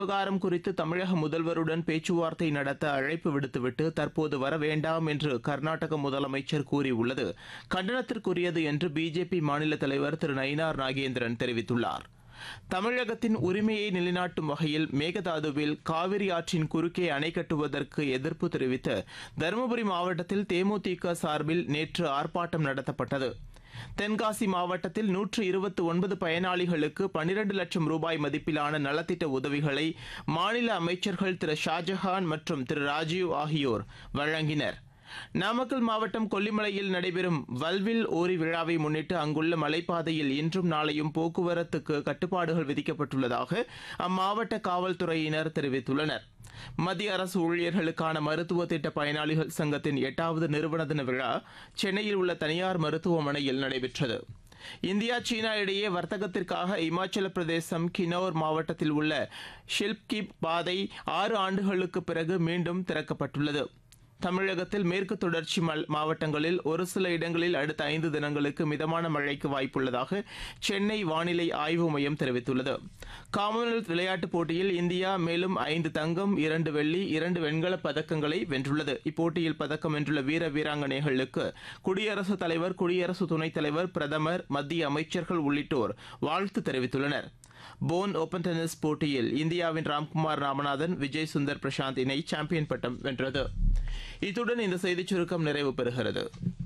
விவகாரம் குறித்து தமிழக முதல்வருடன் பேச்சுவார்த்தை நடத்த அழைப்பு விடுத்துவிட்டு தற்போது வர வேண்டாம் என்று கர்நாடக முதலமைச்சர் கூறியுள்ளது கண்டனத்திற்குரியது என்று பிஜேபி மாநில தலைவர் திரு நயினார் நாகேந்திரன் தெரிவித்துள்ளார் தமிழகத்தின் உரிமையை நிலைநாட்டும் வகையில் மேகதாதுவில் காவிரி ஆற்றின் குறுக்கே அணை கட்டுவதற்கு எதிர்ப்பு தெரிவித்து தருமபுரி மாவட்டத்தில் தேமுதிக சார்பில் நேற்று ஆர்ப்பாட்டம் நடத்தப்பட்டது தென்காசி மாவட்டத்தில் நூற்று இருபத்தி ஒன்பது பயனாளிகளுக்கு பனிரண்டு லட்சம் ரூபாய் மதிப்பிலான நலத்திட்ட உதவிகளை மாநில அமைச்சர்கள் திரு ஷாஜஹான் மற்றும் திரு ராஜீவ் ஆகியோர் வழங்கினர் நாமக்கல் மாவட்டம் கொல்லிமலையில் நடைபெறும் வல்வில் ஓரி விழாவை முன்னிட்டு அங்குள்ள மலைப்பாதையில் இன்றும் நாளையும் போக்குவரத்துக்கு கட்டுப்பாடுகள் விதிக்கப்பட்டுள்ளதாக அம்மாவட்ட காவல்துறையினர் தெரிவித்துள்ளனர் மத்திய அரசு ஊழியர்களுக்கான மருத்துவ திட்ட பயனாளிகள் சங்கத்தின் எட்டாவது நிறுவன தின விழா சென்னையில் உள்ள தனியார் மருத்துவமனையில் நடைபெற்றது இந்தியா சீனா இடையே வர்த்தகத்திற்காக இமாச்சல பிரதேசம் கினோர் மாவட்டத்தில் உள்ள ஷில்ப்கிப் பாதை ஆறு ஆண்டுகளுக்கு பிறகு மீண்டும் திறக்கப்பட்டுள்ளது தமிழகத்தில் மேற்கு தொடர்ச்சி மல்- மாவட்டங்களில் ஒரு சில இடங்களில் அடுத்த ஐந்து தினங்களுக்கு மிதமான மழைக்கு வாய்ப்புள்ளதாக சென்னை வானிலை ஆய்வு மையம் தெரிவித்துள்ளது காமன்வெல்த் விளையாட்டுப் போட்டியில் இந்தியா மேலும் ஐந்து தங்கம் இரண்டு வெள்ளி இரண்டு வெண்கலப் பதக்கங்களை வென்றுள்ளது இப்போட்டியில் பதக்கம் வென்றுள்ள வீர வீராங்கனைகளுக்கு குடியரசுத் தலைவர் குடியரசு துணைத் தலைவர் பிரதமர் மத்திய அமைச்சர்கள் உள்ளிட்டோர் வாழ்த்து தெரிவித்துள்ளனர் போன் ஓபன் டென்னிஸ் போட்டியில் இந்தியாவின் ராம்குமார் ராமநாதன் விஜய் சுந்தர் பிரசாந்த் இணை சாம்பியன் பட்டம் வென்றது இத்துடன் இந்த செய்திச் சுருக்கம் நிறைவு பெறுகிறது